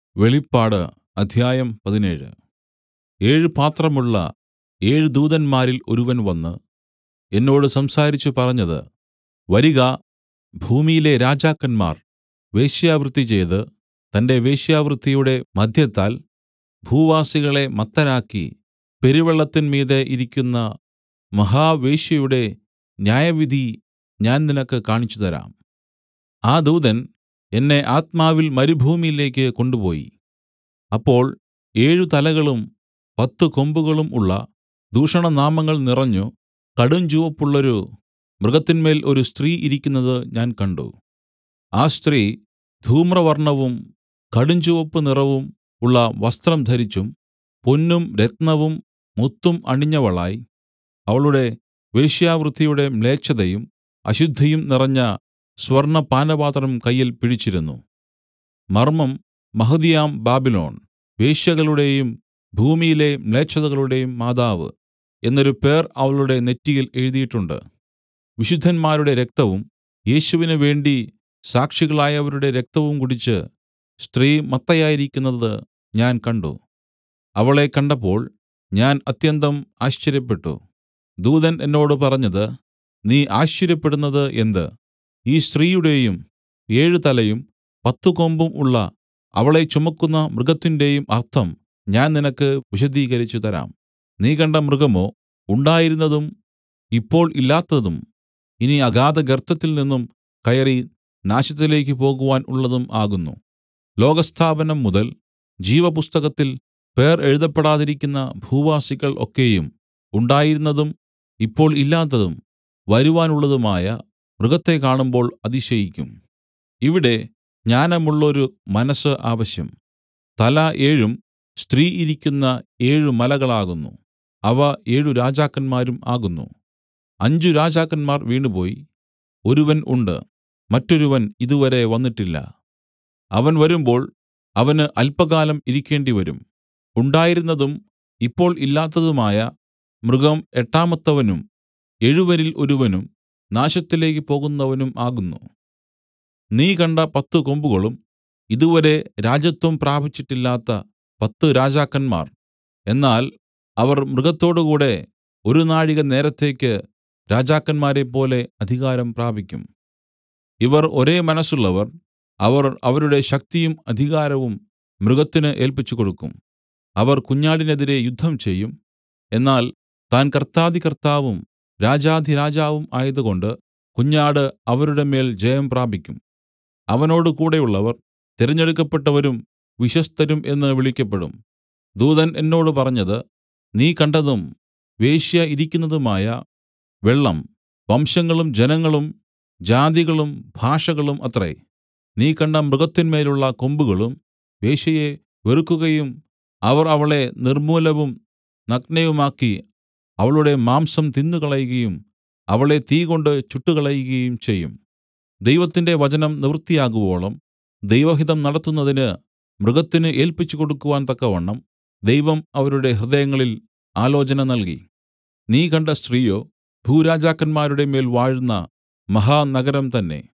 വെളിപ്പാട് അധ്യായം പതിനേഴ് ഏഴ് പാത്രമുള്ള ഏഴ് ദൂതന്മാരിൽ ഒരുവൻ വന്ന് എന്നോട് സംസാരിച്ചു പറഞ്ഞത് വരിക ഭൂമിയിലെ രാജാക്കന്മാർ വേശ്യാവൃത്തി ചെയ്ത് തന്റെ വേശ്യാവൃത്തിയുടെ മദ്യത്താൽ ഭൂവാസികളെ മത്തരാക്കി പെരുവെള്ളത്തിന്മീതെ ഇരിക്കുന്ന മഹാവേശ്യയുടെ ന്യായവിധി ഞാൻ നിനക്ക് കാണിച്ചുതരാം ആ ദൂതൻ എന്നെ ആത്മാവിൽ മരുഭൂമിയിലേക്ക് കൊണ്ടുപോയി അപ്പോൾ ഏഴ് തലകളും പത്തു കൊമ്പുകളും ഉള്ള ദൂഷണനാമങ്ങൾ നിറഞ്ഞു കടുഞ്ചുവപ്പുള്ളൊരു മൃഗത്തിന്മേൽ ഒരു സ്ത്രീ ഇരിക്കുന്നത് ഞാൻ കണ്ട് ആ സ്ത്രീ ധൂമ്രവർണ്ണവും കടുഞ്ചുവപ്പ് നിറവും ഉള്ള വസ്ത്രം ധരിച്ചും പൊന്നും രത്നവും മുത്തും അണിഞ്ഞവളായി അവളുടെ വേശ്യാവൃത്തിയുടെ മ്ലേച്ഛതയും അശുദ്ധിയും നിറഞ്ഞ സ്വർണ്ണപാനപാത്രം കയ്യിൽ പിടിച്ചിരുന്നു മർമ്മം മഹതിയാം ബാബിലോൺ വേശ്യകളുടെയും ഭൂമിയിലെ മ്ലേച്ഛതകളുടെയും മാതാവ് എന്നൊരു പേർ അവളുടെ നെറ്റിയിൽ എഴുതിയിട്ടുണ്ട് വിശുദ്ധന്മാരുടെ രക്തവും യേശുവിന് വേണ്ടി സാക്ഷികളായവരുടെ രക്തവും കുടിച്ച് സ്ത്രീ മത്തയായിരിക്കുന്നത് ഞാൻ കണ്ട് അവളെ കണ്ടപ്പോൾ ഞാൻ അത്യന്തം ആശ്ചര്യപ്പെട്ടു ദൂതൻ എന്നോട് പറഞ്ഞത് നീ ആശ്ചര്യപ്പെടുന്നത് എന്ത് ഈ സ്ത്രീയുടെയും ഏഴ് തലയും പത്തു കൊമ്പും ഉള്ള അവളെ ചുമക്കുന്ന മൃഗത്തിന്റെയും അർത്ഥം ഞാൻ നിനക്ക് വിശദീകരിച്ചു തരാം നീ കണ്ട മൃഗമോ ഉണ്ടായിരുന്നതും ഇപ്പോൾ ഇല്ലാത്തതും ഇനി അഗാധഗർത്തത്തിൽ നിന്നും കയറി നാശത്തിലേക്ക് പോകുവാൻ ഉള്ളതും ആകുന്നു ലോകസ്ഥാപനം മുതൽ ജീവപുസ്തകത്തിൽ പേർ എഴുതപ്പെടാതിരിക്കുന്ന ഭൂവാസികൾ ഒക്കെയും ഉണ്ടായിരുന്നതും ഇപ്പോൾ ഇല്ലാത്തതും വരുവാനുള്ളതുമായ മൃഗത്തെ കാണുമ്പോൾ അതിശയിക്കും ഇവിടെ ജ്ഞാനമുള്ളൊരു മനസ്സ് ആവശ്യം തല ഏഴും സ്ത്രീ ഇരിക്കുന്ന ഏഴ് മലകളാകുന്നു അവ ഏഴു രാജാക്കന്മാരും ആകുന്നു അഞ്ച് രാജാക്കന്മാർ വീണുപോയി ഒരുവൻ ഉണ്ട് മറ്റൊരുവൻ ഇതുവരെ വന്നിട്ടില്ല അവൻ വരുമ്പോൾ അവന് അല്പകാലം ഇരിക്കേണ്ടിവരും ഉണ്ടായിരുന്നതും ഇപ്പോൾ ഇല്ലാത്തതുമായ മൃഗം എട്ടാമത്തവനും എഴുവരിൽ ഒരുവനും നാശത്തിലേക്ക് പോകുന്നവനും ആകുന്നു നീ കണ്ട പത്തു കൊമ്പുകളും ഇതുവരെ രാജത്വം പ്രാപിച്ചിട്ടില്ലാത്ത പത്ത് രാജാക്കന്മാർ എന്നാൽ അവർ മൃഗത്തോടുകൂടെ ഒരു നാഴിക നേരത്തേക്ക് രാജാക്കന്മാരെപ്പോലെ അധികാരം പ്രാപിക്കും ഇവർ ഒരേ മനസ്സുള്ളവർ അവർ അവരുടെ ശക്തിയും അധികാരവും മൃഗത്തിന് ഏല്പിച്ചുകൊടുക്കും അവർ കുഞ്ഞാടിനെതിരെ യുദ്ധം ചെയ്യും എന്നാൽ താൻ കർത്താധികർത്താവും രാജാധിരാജാവും ആയതുകൊണ്ട് കുഞ്ഞാട് അവരുടെ മേൽ ജയം പ്രാപിക്കും അവനോട് കൂടെയുള്ളവർ തിരഞ്ഞെടുക്കപ്പെട്ടവരും വിശ്വസ്തരും എന്ന് വിളിക്കപ്പെടും ദൂതൻ എന്നോട് പറഞ്ഞത് നീ കണ്ടതും വേശ്യ ഇരിക്കുന്നതുമായ വെള്ളം വംശങ്ങളും ജനങ്ങളും ജാതികളും ഭാഷകളും അത്രേ നീ കണ്ട മൃഗത്തിന്മേലുള്ള കൊമ്പുകളും വേശ്യയെ വെറുക്കുകയും അവർ അവളെ നിർമ്മൂലവും നഗ്നയുമാക്കി അവളുടെ മാംസം തിന്നുകളയുകയും അവളെ തീകൊണ്ട് ചുട്ടുകളയുകയും ചെയ്യും ദൈവത്തിന്റെ വചനം നിവൃത്തിയാകുവോളം ദൈവഹിതം നടത്തുന്നതിന് മൃഗത്തിന് ഏല്പിച്ചു കൊടുക്കുവാൻ തക്കവണ്ണം ദൈവം അവരുടെ ഹൃദയങ്ങളിൽ ആലോചന നൽകി നീ കണ്ട സ്ത്രീയോ ഭൂരാജാക്കന്മാരുടെ മേൽ വാഴുന്ന മഹാനഗരം തന്നെ